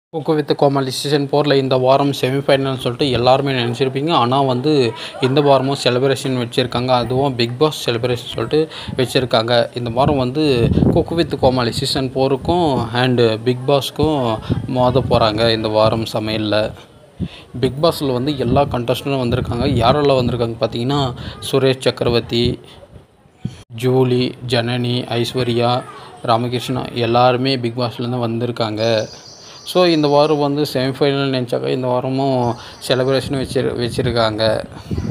cook with Comali season ஃபோரில் இந்த வாரம் செமிஃபைனல்னு சொல்லிட்டு எல்லாருமே நினச்சிருப்பீங்க ஆனால் வந்து இந்த வாரமும் செலிப்ரேஷன் வச்சுருக்காங்க அதுவும் பிக் பாஸ் செலிப்ரேஷன் சொல்லிட்டு வச்சுருக்காங்க இந்த வாரம் வந்து குக்கு வித் கோமாளி சீசன் ஃபோருக்கும் அண்டு பிக் பாஸ்க்கும் மோத போகிறாங்க இந்த வாரம் சமையலில் பிக் பாஸில் வந்து எல்லா கண்டஸ்டன்ட்டும் வந்திருக்காங்க யாரெல்லாம் வந்திருக்காங்க பார்த்தீங்கன்னா சுரேஷ் சக்கரவர்த்தி ஜூலி ஜனனி ஐஸ்வர்யா ராமகிருஷ்ணா எல்லாருமே பிக் பாஸ்லேருந்து வந்திருக்காங்க ஸோ இந்த வாரம் வந்து செமிஃபைனல் நினச்சாக்கா இந்த வாரமும் செலிப்ரேஷன் வச்சு வச்சுருக்காங்க